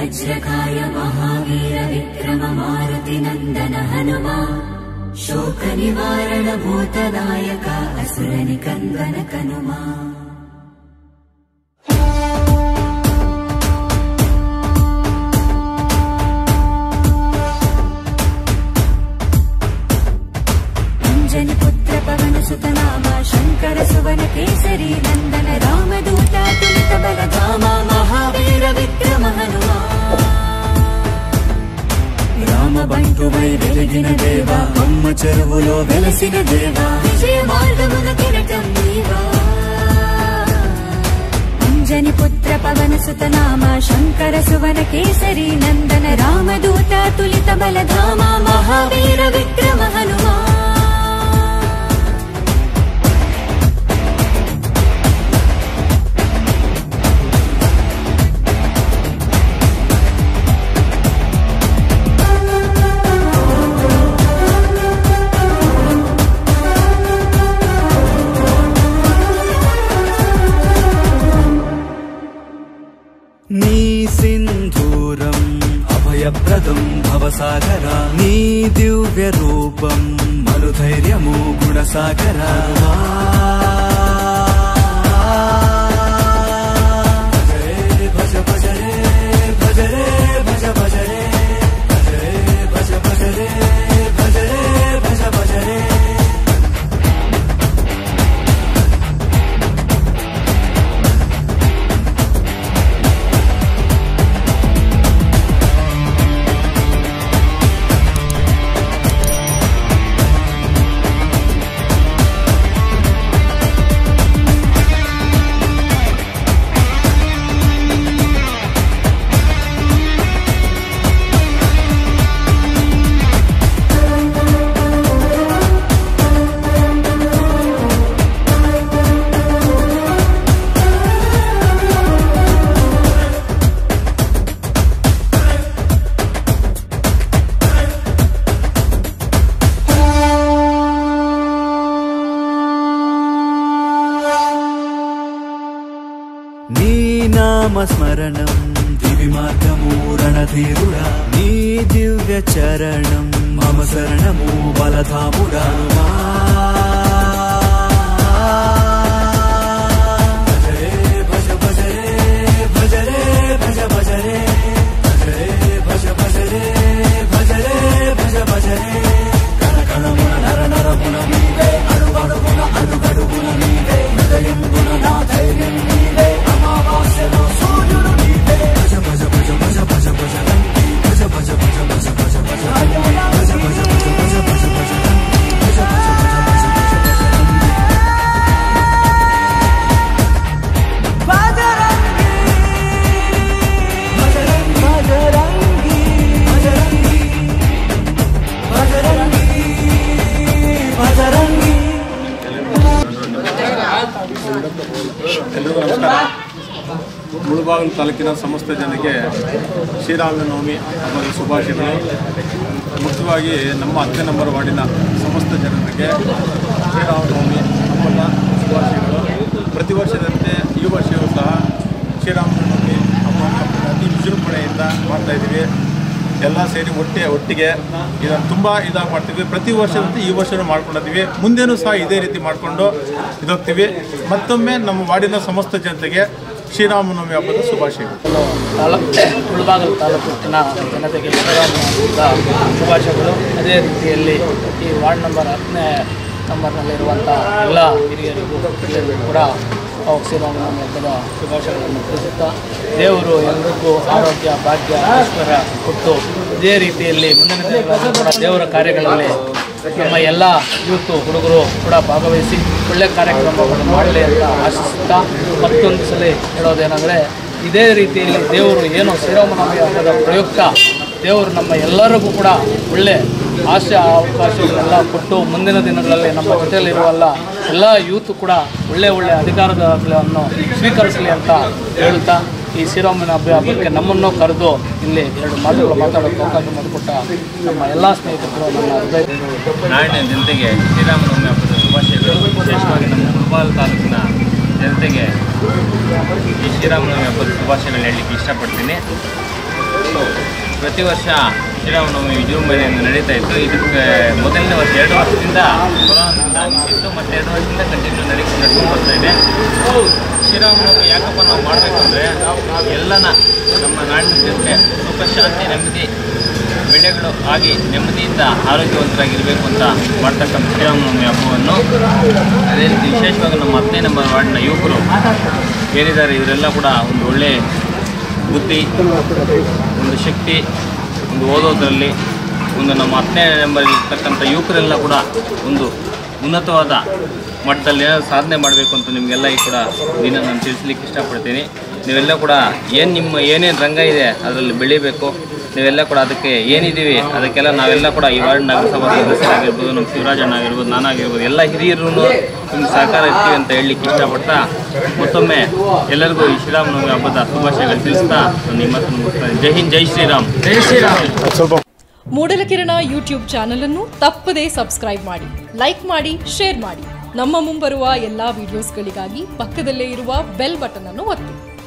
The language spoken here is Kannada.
वज्रकाय महावीर विक्रम मारुति नन्दन हनुमा शोकनिवारण भूतदायक असुरनिकन्दन कनुमा अञ्जनि पुत्र पवन सुत नाम शङ्कर सुवन केसरी नन्दन रामदूत तुलित बल धाम महावीर विक्रम हनुमा రామ బంటువై వెలిగిన దేవా అమ్మ చెరువులో వెలసిన దేవా విజయ మార్గమున కిరటం నీవా అంజని పుత్ర పవన సుత నామ శంకర సువన కేసరి నందన రామదూత తులిత బలధామ మహావీర విక్రమ హనుమా నీ సింధూరం అభయప్రదం భవసాగర నీ దివ్య రూపం మనుధైర్యము గుణసాగర భజ భజ రే భజ రే భజ భజ రే భజ రే భజ భజ రే భజ రే భజ భజ రే నీ నామస్మరణం దివి మార్గము రణధీరుడా నీ దివ్య చరణం మమ శరణము బలధాముడా భజ రే భజ భజ రే భజ రే భజ భజ రే భజ రే భజ భజ రే భజ రే భజ భజ రే కణ కణమున నర నరమున నీవే అడుగడుగున అడుగడుగున నీవే హృదయంగున నా ధైర్యం నీవే అమావాస్యలో సూర్యుడు నీవే భజ భజ భజ భజ భజ భజ రంగి భజ భజ భజ భజ భజ భజ రంగి భజ భజ భజ భజ భజ భజ రంగి భజ భజ భజ భజ భజ భజ రంగి భజరంగి భజరంగి భజరంగి భజరంగి ಎಲ್ರಿಗೂ ನಮಸ್ಕಾರ ಮುಳುಬಾಗಿಲು ತಾಲೂಕಿನ ಸಮಸ್ತ ಜನಕ್ಕೆ ಶ್ರೀರಾಮನವಮಿ ಹಬ್ಬದ ಶುಭಾಶಯಗಳು ಮುಖ್ಯವಾಗಿ ನಮ್ಮ ಹತ್ತನೇ ನಂಬರ್ ವಾರ್ಡಿನ ಸಮಸ್ತ ಜನರಿಗೆ ಶ್ರೀರಾಮನವಮಿ ಹಬ್ಬದ ಶುಭಾಶಯಗಳು ಪ್ರತಿ ವರ್ಷದಂತೆ ಈ ವರ್ಷವೂ ಸಹ ಶ್ರೀರಾಮನವಮಿ ಹಬ್ಬವನ್ನು ಅತಿ ವಿಜೃಂಭಣೆಯಿಂದ ಮಾಡ್ತಾ ಇದ್ದೀವಿ ಎಲ್ಲ ಸೇರಿ ಒಟ್ಟೆ ಒಟ್ಟಿಗೆ ಇದನ್ನು ತುಂಬ ಇದಾಗಿ ಮಾಡ್ತೀವಿ ಪ್ರತಿ ವರ್ಷದಂತೆ ಈ ವರ್ಷನೂ ಮಾಡ್ಕೊಂಡಿದ್ದೀವಿ ಮುಂದೇನೂ ಸಹ ಇದೇ ರೀತಿ ಮಾಡಿಕೊಂಡು ಇದೋಗ್ತೀವಿ ಮತ್ತೊಮ್ಮೆ ನಮ್ಮ ವಾರ್ಡಿನ ಸಮಸ್ತ ಜನತೆಗೆ ಶ್ರೀರಾಮನವಮಿ ಹಬ್ಬದ ಶುಭಾಶಯಗಳು ತಾಲೂಕು ಮುಳಬಾಗಲು ತಾಲೂಕಿನ ಜನತೆಗೆ ಶ್ರೀರಾಮನವಮಿಯ ಶುಭಾಶಯಗಳು ಅದೇ ರೀತಿಯಲ್ಲಿ ಈ ವಾರ್ಡ್ ನಂಬರ್ ಹತ್ತನೇ ನಂಬರ್ನಲ್ಲಿರುವಂಥ ಎಲ್ಲ ಹಿರಿಯರಿಗೂ ಎಲ್ಲರಿಗೂ ಕೂಡ ಅವಾಗ ಶ್ರೀರಾಮನವಮಿ ಹಬ್ಬದ ಶುಭಾಶಯಗಳನ್ನು ತಿಳಿಸುತ್ತಾ ದೇವರು ಎಲ್ಲರಿಗೂ ಆರೋಗ್ಯ ಭಾಗ್ಯ ಐಶ್ವರ್ಯ ಕೊಟ್ಟು ಇದೇ ರೀತಿಯಲ್ಲಿ ಮುಂದಿನ ದಿನಗಳಲ್ಲಿ ಕೂಡ ದೇವರ ಕಾರ್ಯಗಳಲ್ಲಿ ನಮ್ಮ ಎಲ್ಲ ಯೂತು ಹುಡುಗರು ಕೂಡ ಭಾಗವಹಿಸಿ ಒಳ್ಳೆ ಕಾರ್ಯಕ್ರಮಗಳನ್ನು ಮಾಡಲಿ ಅಂತ ಆಶಿಸುತ್ತಾ ಮತ್ತೊಂದು ಸಲ ಹೇಳೋದೇನೆಂದರೆ ಇದೇ ರೀತಿಯಲ್ಲಿ ದೇವರು ಏನು ಶ್ರೀರಾಮನವಮಿ ಹಬ್ಬದ ಪ್ರಯುಕ್ತ ದೇವರು ನಮ್ಮ ಎಲ್ಲರಿಗೂ ಕೂಡ ಒಳ್ಳೆ ಆಶೆ ಅವಕಾಶಗಳನ್ನೆಲ್ಲ ಕೊಟ್ಟು ಮುಂದಿನ ದಿನಗಳಲ್ಲಿ ನಮ್ಮ ಜೊತೆಯಲ್ಲಿರುವಲ್ಲ ಎಲ್ಲ ಯೂತ್ ಕೂಡ ಒಳ್ಳೆ ಒಳ್ಳೆ ಅಧಿಕಾರಗಳನ್ನು ಸ್ವೀಕರಿಸಲಿ ಅಂತ ಹೇಳುತ್ತಾ ಈ ಶ್ರೀರಾಮನ ಹಬ್ಬ ಹಬ್ಬಕ್ಕೆ ನಮ್ಮನ್ನು ಕರೆದು ಇಲ್ಲಿ ಎರಡು ಮಾತುಗಳು ಮಾತಾಡೋಕ್ಕೆ ಅವಕಾಶ ಮಾಡಿಕೊಟ್ಟ ನಮ್ಮ ಎಲ್ಲ ಸ್ನೇಹಿತರು ನನ್ನ ಹೃದಯ ನಾಡಿನ ಜನತೆಗೆ ಶ್ರೀರಾಮನವಮಿ ಹಬ್ಬದ ಶುಭಾಶಯಗಳು ವಿಶೇಷವಾಗಿ ನಮ್ಮ ಮುಳಬಾಲ್ ತಾಲೂಕಿನ ಜನತೆಗೆ ಈ ಶ್ರೀರಾಮನವಮಿ ಹಬ್ಬದ ಶುಭಾಶಯಗಳನ್ನ ಹೇಳಲಿಕ್ಕೆ ಇಷ್ಟಪಡ್ತೀನಿ ಪ್ರತಿ ವರ್ಷ ಶ್ರೀರಾಮನವಮಿ ವಿಜೃಂಭಣೆಯಿಂದ ನಡೀತಾ ಇತ್ತು ಇದಕ್ಕೆ ಮೊದಲನೇ ವರ್ಷ ಎರಡು ವರ್ಷದಿಂದ ಕೊರೋನಾದಿಂದ ನಿಂತಿತ್ತು ಮತ್ತು ಎರಡು ವರ್ಷದಿಂದ ಕಂಟಿನ್ಯೂ ನಡೀಕೊಂಡು ನಡ್ಕೊಂಡು ಬರ್ತಾ ಇದೆ ಶ್ರೀರಾಮನವಮಿ ಯಾಕಪ್ಪ ನಾವು ಮಾಡಬೇಕು ಅಂದರೆ ಎಲ್ಲನ ನಮ್ಮ ನಾಡಿನ ಜನತೆ ಸುಖ ಶಾಂತಿ ನೆಮ್ಮದಿ ಬೆಳೆಗಳು ಆಗಿ ನೆಮ್ಮದಿಯಿಂದ ಆರೋಗ್ಯವಂತರಾಗಿರಬೇಕು ಅಂತ ಮಾಡ್ತಕ್ಕಂಥ ಶ್ರೀರಾಮನವಮಿ ಹಬ್ಬವನ್ನು ಅದೇ ರೀತಿ ವಿಶೇಷವಾಗಿ ನಮ್ಮ ಹತ್ತನೇ ನಂಬರ್ ವಾರ್ಡ್ನ ಯುವಕರು ಏನಿದ್ದಾರೆ ಇವರೆಲ್ಲ ಕೂಡ ಒಂದು ಒಳ್ಳೆ ಬುದ್ಧಿ ಒಂದು ಶಕ್ತಿ ಒಂದು ಓದೋದ್ರಲ್ಲಿ ಒಂದು ನಮ್ಮ ಹತ್ತನೇ ನಂಬರ್ ಇರ್ತಕ್ಕಂಥ ಯುವಕರೆಲ್ಲ ಕೂಡ ಒಂದು ಉನ್ನತವಾದ ಮಟ್ಟದಲ್ಲಿ ಏನಾದ್ರು ಸಾಧನೆ ಮಾಡಬೇಕು ಅಂತ ನಿಮಗೆಲ್ಲ ಈ ಕೂಡ ದಿನ ನಾನು ತಿಳಿಸ್ಲಿಕ್ಕೆ ಇಷ್ಟಪಡ್ತೀನಿ ನೀವೆಲ್ಲ ಕೂಡ ಏನು ನಿಮ್ಮ ಏನೇನು ರಂಗ ಇದೆ ಅದರಲ್ಲಿ ಬೆಳಿಬೇಕು ನೀವೆಲ್ಲ ಕೂಡ ಅದಕ್ಕೆ ಏನಿದ್ದೀವಿ ಅದಕ್ಕೆಲ್ಲ ನಾವೆಲ್ಲ ಕೂಡ ಈ ವಾರ್ಡ್ ನಗರಸಭಾ ಸದಸ್ಯರಾಗಿರ್ಬೋದು ನಮ್ಮ ಶಿವರಾಜಣ್ಣ ಆಗಿರ್ಬೋದು ನಾನಾಗಿರ್ಬೋದು ಎಲ್ಲ ಹಿರಿಯರು ನಿಮ್ಗೆ ಸಹಕಾರ ಇರ್ತೀವಿ ಅಂತ ಹೇಳಲಿಕ್ಕೆ ಇಷ್ಟಪಡ್ತಾ ಮತ್ತೊಮ್ಮೆ ಎಲ್ಲರಿಗೂ ಈ ಶ್ರೀರಾಮನವಮಿ ಹಬ್ಬದ ಶುಭಾಶಯಗಳು ತಿಳಿಸ್ತಾ ನಾನು ನಿಮ್ಮ ಮಾತನ್ನು ಮುಗಿಸ್ತಾ ಇದ್ದೀನಿ. ಜೈ ಹಿಂದ್ ಜೈ ಶ್ರೀರಾಮ್ ಜೈ ಶ್ರೀರಾಮ್ ಮೂಡಲಕಿರಣ ಯೂಟ್ಯೂಬ್ ಚಾನಲ್ ಅನ್ನು ತಪ್ಪದೇ ಸಬ್ಸ್ಕ್ರೈಬ್ ಮಾಡಿ ಲೈಕ್ ಮಾಡಿ ಶೇರ್ ಮಾಡಿ ನಮ್ಮ ಮುಂಬರುವ ಎಲ್ಲಾ ವಿಡಿಯೋಸ್ಗಳಿಗಾಗಿ ಪಕ್ಕದಲ್ಲೇ ಇರುವ ಬೆಲ್ ಬಟನ್ ಅನ್ನು ಒತ್ತಿ